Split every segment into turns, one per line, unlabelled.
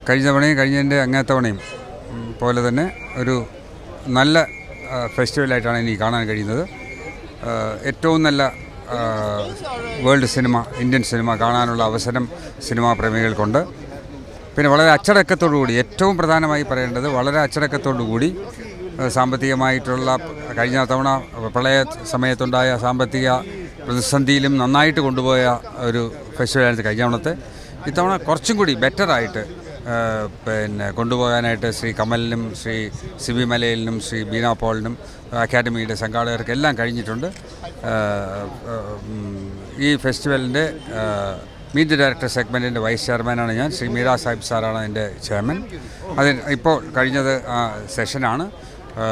കഴിഞ്ഞ തവണയും കഴിഞ്ഞതിൻ്റെ അങ്ങേ തവണയും ഉം, പോലെ തന്നെ ഒരു നല്ല ആ, ഫെസ്റ്റിവലായിട്ടാണ് എനിക്ക് കാണാൻ കഴിയുന്നത് ആ, ഏറ്റവും നല്ല ആ, വേൾഡ് സിനിമ ഇന്ത്യൻ സിനിമ കാണാനുള്ള അവസരം സിനിമാ പ്രേമികൾക്കുണ്ട് പിന്നെ വളരെ അച്ചടക്കത്തോടു കൂടി ഏറ്റവും പ്രധാനമായി പറയേണ്ടത് വളരെ അച്ചടക്കത്തോടു കൂടി ആ, സാമ്പത്തികമായിട്ടുള്ള കഴിഞ്ഞ തവണ പ്രളയ സമയത്തുണ്ടായ സാമ്പത്തിക പ്രതിസന്ധിയിലും നന്നായിട്ട് കൊണ്ടുപോയ ഒരു ഫെസ്റ്റിവലായിരുന്നു കഴിഞ്ഞ തവണത്തെ ഇത്തവണ കുറച്ചും കൂടി ബെറ്ററായിട്ട് ആ, പിന്നെ കൊണ്ടുപോകാനായിട്ട് ശ്രീ കമലിനും ശ്രീ സിബി മലയിലിനും ശ്രീ ബീന പോളിനും അക്കാഡമിയുടെ സംഘാടകർക്കെല്ലാം കഴിഞ്ഞിട്ടുണ്ട് ആ, ആ, ഉം, ഈ ഫെസ്റ്റിവലിൻ്റെ മീറ്റ് ദി ഡയറക്ടർ സെഗ്മെൻറ്റിൻ്റെ വൈസ് ചെയർമാനാണ് ഞാൻ ശ്രീ മീര സാഹിബ് സാറാണ് എൻ്റെ ചെയർമാൻ അതിന് ഇപ്പോൾ കഴിഞ്ഞത് ആ സെഷനാണ് ആ,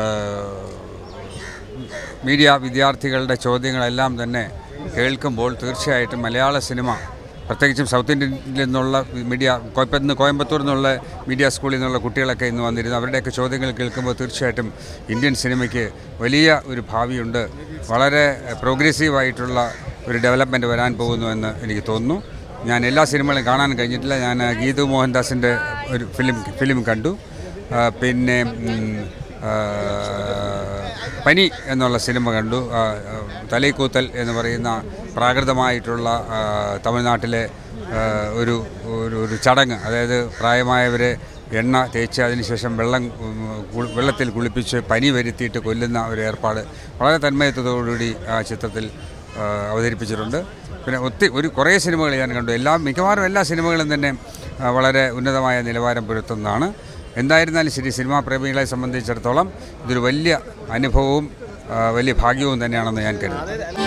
മീഡിയ വിദ്യാർത്ഥികളുടെ ചോദ്യങ്ങളെല്ലാം തന്നെ കേൾക്കുമ്പോൾ തീർച്ചയായിട്ടും മലയാള സിനിമ പ്രത്യേകിച്ചും സൗത്ത് ഇന്ത്യയിൽ നിന്നുള്ള മീഡിയ കോയമ്പത്ത് കോയമ്പത്തൂർ നിന്നുള്ള മീഡിയ സ്കൂളിൽ നിന്നുള്ള കുട്ടികളൊക്കെ ഇന്ന് വന്നിരുന്നു അവരുടെയൊക്കെ ചോദ്യങ്ങൾ കേൾക്കുമ്പോൾ തീർച്ചയായിട്ടും ഇന്ത്യൻ സിനിമയ്ക്ക് വലിയ ഒരു ഭാവിയുണ്ട് വളരെ പ്രോഗ്രസീവായിട്ടുള്ള ഒരു ഡെവലപ്മെൻറ്റ് വരാൻ പോകുന്നു എന്ന് എനിക്ക് തോന്നുന്നു ഞാൻ എല്ലാ സിനിമകളും കാണാൻ കഴിഞ്ഞിട്ടില്ല ഞാൻ ഗീതു മോഹൻദാസിൻ്റെ ഒരു ഫിലിം ഫിലിം കണ്ടു ആ, പിന്നെ ഉം, ആ, പനി എന്നുള്ള സിനിമ കണ്ടു ആ, ആ, തലൈക്കൂത്തൽ എന്ന് പറയുന്ന പ്രാകൃതമായിട്ടുള്ള ആ, തമിഴ്നാട്ടിലെ ആ, ഒരു ഒരു ഒരു ചടങ്ങ് അതായത് പ്രായമായവരെ എണ്ണ തേച്ച് അതിനുശേഷം വെള്ളം ഉം, കു- വെള്ളത്തിൽ കുളിപ്പിച്ച് പനി വരുത്തിയിട്ട് കൊല്ലുന്ന ഒരു ഏർപ്പാട് വളരെ തന്മയത്വത്തോടുകൂടി ആ ചിത്രത്തിൽ ആ, അവതരിപ്പിച്ചിട്ടുണ്ട് പിന്നെ ഒത്തിരി ഒരു കുറേ സിനിമകൾ ഞാൻ കണ്ടു എല്ലാ മിക്കവാറും എല്ലാ സിനിമകളും തന്നെ ആ, വളരെ ഉന്നതമായ നിലവാരം പുലർത്തുന്നതാണ് എന്തായിരുന്നാലും ശരി സിനിമാ പ്രേമികളെ സംബന്ധിച്ചിടത്തോളം ഇതൊരു വലിയ അനുഭവവും ആ, വലിയ ഭാഗ്യവും തന്നെയാണെന്ന് ഞാൻ കരുതുന്നു